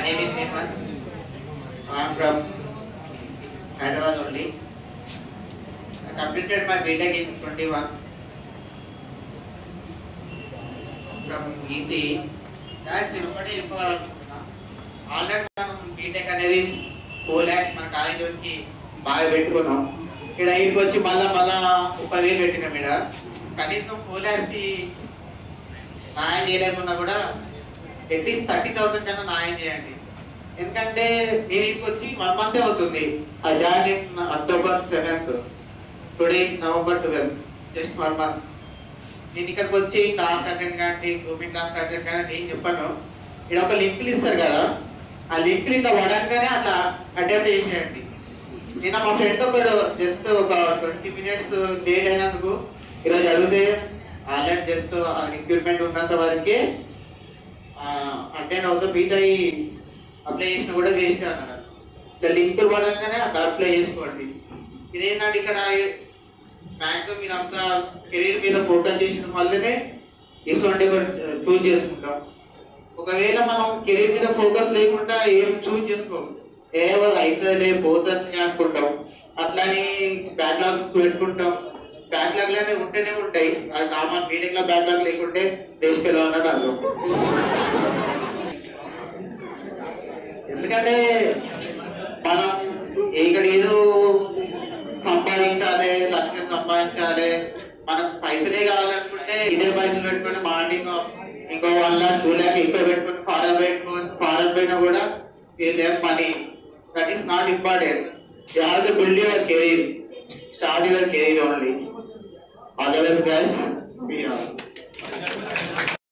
name is Hemant. I am from Hyderabad only. I completed my BTech in 21 from ECE. Guys, నేను ఒకటే చెప్పాలనుకుంటున్నా already మనం BTech అనేది four lakhs మన కాలేజీకి బాగా పెట్టుకున్నాం ఇక్కడ ఇంటికి వచ్చి మళ్ళా మళ్ళా ఒక వేలు పెట్టినాం ఇక్కడ కనీసం ఫోర్ ల్యాక్స్కి న్యాయం చేయలేకున్నా కూడా అట్లీస్ట్ థర్టీ థౌసండ్ కన్నా న్యాయం చేయండి ఎందుకంటే నేను ఇంటికి వచ్చి వన్ మంత్ అవుతుంది ఆ join in October seventh today is November twelfth just one month నేను ఇక్కడికి వచ్చి క్లాస్ అటెండ్ కానీ గ్రూపింగ్ క్లాస్ అటెండ్ కానీ నేను చెప్పాను ఇక్కడ ఒక లింకులు ఇస్తారు కదా ఆ లింకులు ఇంకా పడంగానే అట్లా అటెంప్ట్ చేసేయండి నిన్న మా ఫ్రెండ్ ఒకడు జస్ట్ ఒక ట్వంటీ మినిట్స్ లేట్ అయినందుకు ఈరోజు అడిగితే ఆల్రెడీ జస్ట్ రిక్రూట్మెంట్ ఉన్నంత వరకే అటెండ్ అవుతా మిగతా అప్లై చేసిన కూడా వేస్ట్ అన్నారు ఇట్లా లింకులు పడంగానే అట్లా అప్లై చేసుకోండి ఇదేంటంటే ఇక్కడ మ్యాక్సిమం మీరు అంతా కెరీర్ మీద ఫోకస్ చేసిన వల్లనే ఇటువంటి చూజ్ చేసుకుంటాం ఒకవేళ మనం కెరీర్ మీద ఫోకస్ లేకుండా ఏం చూజ్ చేసుకోము ఏ అవుతుందిలే పోతుంది అనుకుంటాం అట్లాని బ్యాక్లాగ్స్ పెట్టుకుంటాం బ్యాక్లాగ్ లోనే ఉంటేనే ఉంటాయి అది కామన్ మీటింగ్ లో బ్యాక్లాగ్ లేకుంటే దేశ్ ఎలా అన్నట్టు అర్థం ఎందుకంటే మనం ఇక్కడ ఏదో సంపాదించాలి లక్ష్యం సంపాదించాలి మనకు పైసలే కావాలనుకుంటే ఇదే పైసలు పెట్టుకొని మార్నింగ్ ఇంకో వన్ లాక్ టూ లాక్ ఎక్కువ పెట్టుకొని ఫారెన్ పెట్టుకొని ఫారెన్ పోయినా కూడా money that is not important you have to build your career start your career only all the best guys